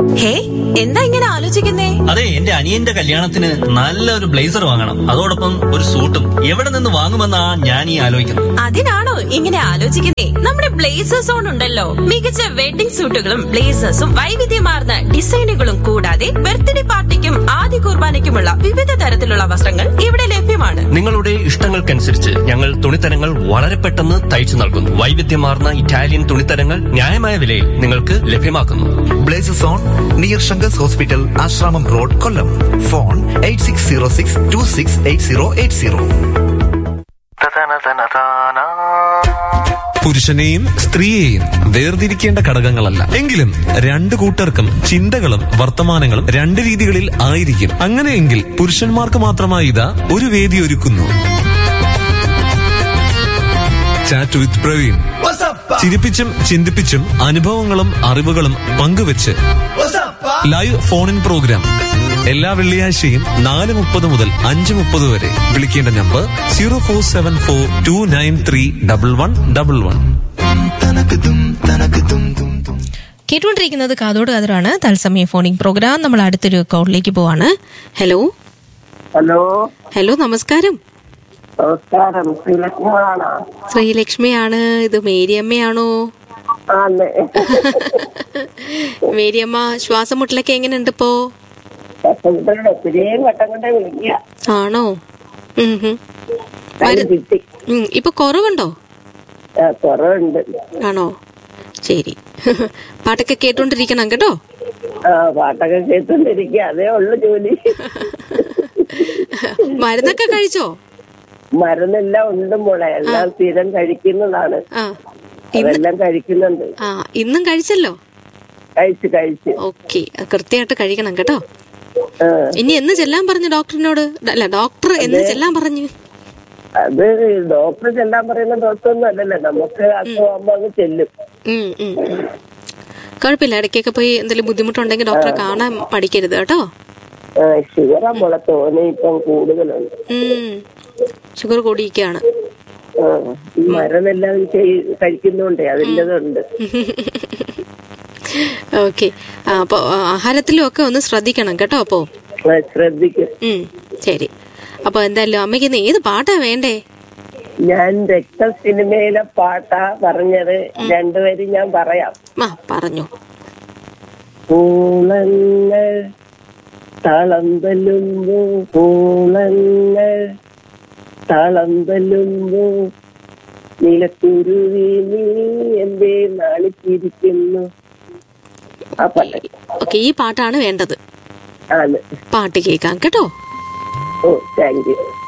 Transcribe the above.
ഹേ എന്താ ഇങ്ങനെ ആലോചിക്കുന്നേ അതെ എന്റെ അനിയന്റെ കല്യാണത്തിന് നല്ലൊരു ബ്ലേസർ വാങ്ങണം അതോടൊപ്പം ഒരു സൂട്ടും എവിടെ നിന്ന് വാങ്ങുമെന്നാ ഞാൻ ഈ ആലോചിക്കുന്നത് അതിനാണോ ഇങ്ങനെ ആലോചിക്കുന്നേ നമ്മുടെ ബ്ലേസേഴ്സ് ഓൺ ഉണ്ടല്ലോ മികച്ച വെഡിംഗ് സൂട്ടുകളും ബ്ലേസേഴ്സും വൈവിധ്യമാർന്ന ഡിസൈനുകളും കൂടാതെ ബർത്ത്ഡേ പാർട്ടിക്കും ആദ്യ കുർബാനയ്ക്കുമുള്ള വിവിധ തരത്തിലുള്ള വസ്ത്രങ്ങൾ ഇവിടെ ലഭ്യമാണ് നിങ്ങളുടെ ഇഷ്ടങ്ങൾക്കനുസരിച്ച് ഞങ്ങൾ തുണിത്തരങ്ങൾ വളരെ പെട്ടെന്ന് തയ്ച്ചു നൽകുന്നു വൈവിധ്യമാർന്ന ഇറ്റാലിയൻ തുണിത്തരങ്ങൾ ന്യായമായ വിലയിൽ നിങ്ങൾക്ക് ലഭ്യമാക്കുന്നു blazes on near Sankers hospital Asramam road Kollam phone eight six zero six two six eight zero eight zero പുരുഷനെയും സ്ത്രീയെയും വേർതിരിക്കേണ്ട ഘടകങ്ങളല്ല എങ്കിലും രണ്ടു കൂട്ടർക്കും ചിന്തകളും വർത്തമാനങ്ങളും രണ്ട് രീതികളിൽ ആയിരിക്കും അങ്ങനെയെങ്കിൽ പുരുഷന്മാർക്ക് മാത്രമായി ഇതാ ഒരു വേദി ഒരുക്കുന്നു ചാറ്റ് വിത്ത് പ്രവീൺ ചിരിപ്പിച്ചും ചിന്തിപ്പിച്ചും അനുഭവങ്ങളും അറിവുകളും പങ്കുവെച്ച് ലൈവ് ഫോൺ ഇൻ പ്രോഗ്രാം എല്ലാ വെള്ളിയാഴ്ചയും നാല് മുപ്പത് മുതൽ അഞ്ച് മുപ്പത് വരെ വിളിക്കേണ്ട number zero four seven four two nine three double one double one കേട്ടുകൊണ്ടിരിക്കുന്നത് കാതോട് കാതറാണ് തത്സമയ ഫോണിംഗ് പ്രോഗ്രാം നമ്മൾ അടുത്തൊരു കോളിലേക്ക് പോവാണ് ഹലോ ഹലോ ഹലോ നമസ്കാരം നമസ്കാരം ശ്രീലക്ഷ്മിയാണോ ശ്രീലക്ഷ്മിയാണ് ഇത് മേരിയമ്മയാണോ ആന്ന് മേരിയമ്മ ശ്വാസം മുട്ടലൊക്കെ എങ്ങനെയുണ്ട് ഇപ്പോ കഷ്ടപ്പെട്ട് ഒത്തിരിയും വട്ടം കൊണ്ട് വിളിക്കുക ആണോ ഉം ഹും. അത് മരു- കിട്ടി ഉം, ഇപ്പൊ കുറവുണ്ടോ ആ, കുറവുണ്ട് ആണോ ശരി പാട്ടൊക്കെ കേട്ടോണ്ടിരിക്കണം കേട്ടോ ആ പാട്ടൊക്കെ കേട്ടോണ്ടിരിക്കുക അതേ ഉള്ളു ജോലി മരുന്നൊക്കെ കഴിച്ചോ മരുന്നെല്ലാം ഉണ്ട് മോളെ എല്ലാം സ്ഥിരം കഴിക്കുന്നതാണ് ആ ഇന്ന് അതെല്ലാം കഴിക്കുന്നുണ്ട് ആ ഇന്നും കഴിച്ചല്ലോ കഴിച്ച് കഴിച്ച് ഓക്കെ കൃത്യമായിട്ട് കഴിക്കണം കേട്ടോ ആ, ഇനി എന്ന് ചെല്ലാൻ പറഞ്ഞു ഡോക്ടറിനോട് അല്ല ഡോക്ടർ എന്ന് ചെല്ലാൻ പറഞ്ഞു അത് ഡോക്ടർ ചെല്ലാൻ പറയുന്ന ദിവസമൊന്നും അല്ലല്ലോ നമുക്ക് അസുഖമാകുമ്പോ അങ്ങ് ചെല്ലും ഉം, ഉം. കുഴപ്പമില്ല ഇടയ്ക്കൊക്കെ പോയി എന്തെങ്കിലും ബുദ്ധിമുട്ടുണ്ടെങ്കിൽ ഡോക്ടറെ കാണാൻ മടിക്കരുത് കേട്ടോ ആ, ഷുഗറാ മോളെ തോന്നി ഇപ്പം കൂടുതലുണ്ട് ഉം. ഷുഗർ കൂടിയിരിക്കുകയാണ് ആ, ഈ മരുന്നെല്ലാം ചെയ്- കഴിക്കുന്നുണ്ടേ അതിൻ്റെതുണ്ട് ഓക്കെ അപ്പൊ ആഹാരത്തിലും ഒക്കെ ഒന്ന് ശ്രദ്ധിക്കണം കേട്ടോ അപ്പോ ആ, ശ്രദ്ധിക്കും ഉം, ശരി അപ്പൊ എന്തായാലും അമ്മയ്ക്ക് ഇന്ന് ഏത് പാട്ടാ വേണ്ടേ ഞാൻ രക്ത സിനിമയിലെ പാട്ടാ പറഞ്ഞത് രണ്ടുപേരും ഞാൻ പറയാം ആ പറഞ്ഞു പൂളങ്ങൾ തളം തല്ലുമ്പോ പൂളങ്ങൾ തളം തല്ലുമ്പോ നീലക്കുരുവി നീ എന്തേ നാളിച്ചിരിക്കുന്നു ആ പാട്ട് ഓക്കെ ഈ പാട്ടാണ് വേണ്ടത് ആണ് പാട്ട് കേൾക്കാം കേട്ടോ ഓ താങ്ക് യു